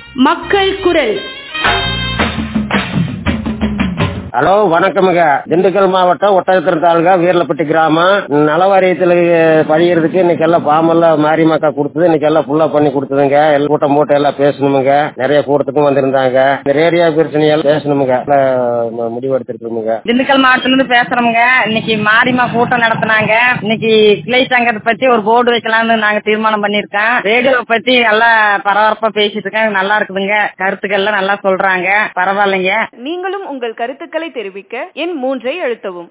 மக்கள் குரல் ஹலோ வணக்கமுங்க திண்டுக்கல் மாவட்டம் ஒட்டகத்திரம் தாலுகா வீரலப்பட்டி கிராமம் நலவாரியத்தில் பதிகிறதுக்கு இன்னைக்கு எல்லாம் பாமெல்லாம் மாரியமாக்கா கொடுத்தது இன்னைக்கு எல்லாம் ஃபுல்லா பண்ணி கொடுத்ததுங்க எல்லாம் கூட்டம் போட்டு எல்லாம் பேசணுமுங்க நிறைய கூட்டத்துக்கும் வந்திருந்தாங்க இந்த ரேடியோ பிரச்சனையெல்லாம் பேசணுமுங்க எல்லாம் முடிவு எடுத்துருக்கோமுங்க திண்டுக்கல் மாவட்டத்துல இருந்து பேசுறோம்ங்க இன்னைக்கு மாரிமா கூட்டம் நடத்துனாங்க இன்னைக்கு கிளை சங்கத்தை பத்தி ஒரு போர்டு வைக்கலாம்னு நாங்க தீர்மானம் பண்ணிருக்கோம் ரேடியோ பத்தி நல்லா பரபரப்பா பேசிட்டு இருக்காங்க நல்லா இருக்குதுங்க கருத்துக்கள் எல்லாம் நல்லா சொல்றாங்க பரவாயில்லைங்க நீங்களும் உங்கள் கருத்துக்களை தெரிவிக்க எண் மூன்றை அழுத்தவும்